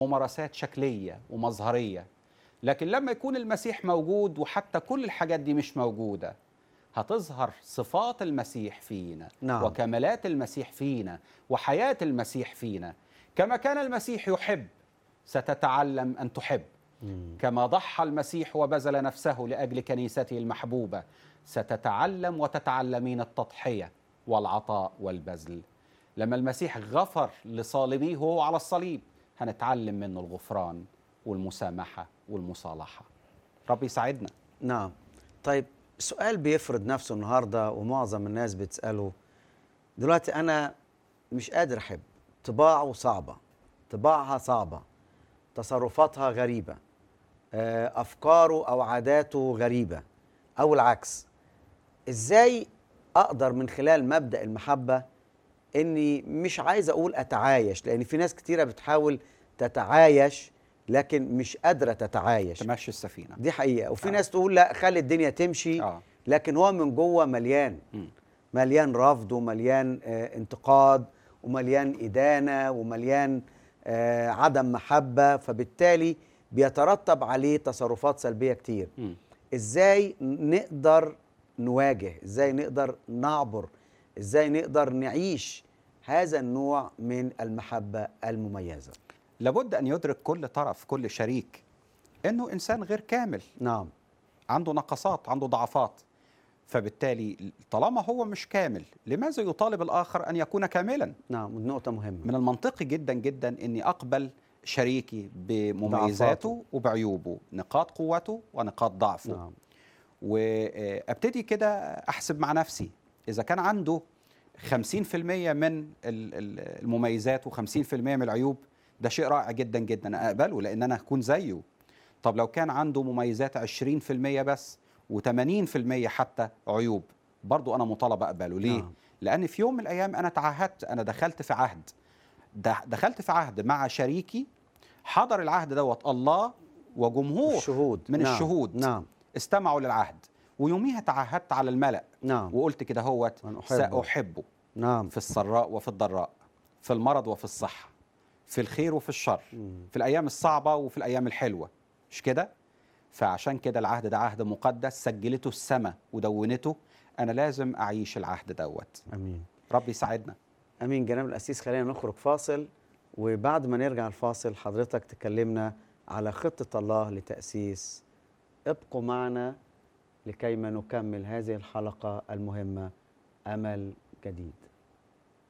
ممارسات شكليه ومظهريه لكن لما يكون المسيح موجود وحتى كل الحاجات دي مش موجوده هتظهر صفات المسيح فينا نعم. وكمالات المسيح فينا وحياه المسيح فينا كما كان المسيح يحب ستتعلم ان تحب كما ضحى المسيح وبذل نفسه لاجل كنيسته المحبوبه ستتعلم وتتعلمين التضحيه والعطاء والبذل لما المسيح غفر لصالبيه وهو على الصليب هنتعلم منه الغفران والمسامحه والمصالحه رب يساعدنا نعم طيب سؤال بيفرض نفسه النهارده ومعظم الناس بتساله دلوقتي انا مش قادر احب طباعه صعبه طباعها صعبه تصرفاتها غريبه آه، افكاره او عاداته غريبه او العكس ازاي اقدر من خلال مبدا المحبه اني مش عايز اقول اتعايش لان في ناس كتيره بتحاول تتعايش لكن مش قادره تتعايش تمشي السفينه دي حقيقه وفي آه. ناس تقول لا خلي الدنيا تمشي اه لكن هو من جوه مليان مم. مليان رفض ومليان آه انتقاد ومليان إدانة ومليان آه عدم محبة فبالتالي بيترتب عليه تصرفات سلبية كتير مم. ازاي نقدر نواجه ازاي نقدر نعبر ازاي نقدر نعيش هذا النوع من المحبة المميزة لابد ان يدرك كل طرف كل شريك انه انسان غير كامل نعم عنده نقصات عنده ضعفات فبالتالي طالما هو مش كامل لماذا يطالب الاخر ان يكون كاملا نعم ودي نقطة مهمة من المنطقي جدا جدا اني اقبل شريكي بمميزاته ضعفاته. وبعيوبه نقاط قوته ونقاط ضعفه نعم وابتدي كده احسب مع نفسي اذا كان عنده 50% من ال- ال- المميزات و50% من العيوب ده شيء رائع جدا جدا اقبله لان انا هكون زيه طب لو كان عنده مميزات 20% بس و80% حتى عيوب برضو انا مطالب اقبله ليه نعم. لان في يوم من الايام انا تعهدت انا دخلت في عهد د- دخلت في عهد مع شريكي حضر العهد دوت الله وجمهور الشهود من نعم. الشهود نعم استمعوا للعهد ويوميها تعهدت على الملأ نعم وقلت كده هوت أن أحبه. سأحبه نعم في السراء وفي الضراء في المرض وفي الصحة في الخير وفي الشر مم. في الأيام الصعبة وفي الأيام الحلوة مش كده؟ فعشان كده العهد ده عهد مقدس سجلته السماء ودونته أنا لازم أعيش العهد دوت امين رب يساعدنا امين جناب الاسيس خلينا نخرج فاصل وبعد ما نرجع الفاصل حضرتك تكلمنا على خطه الله لتاسيس ابقوا معنا لكيما نكمل هذه الحلقه المهمه امل جديد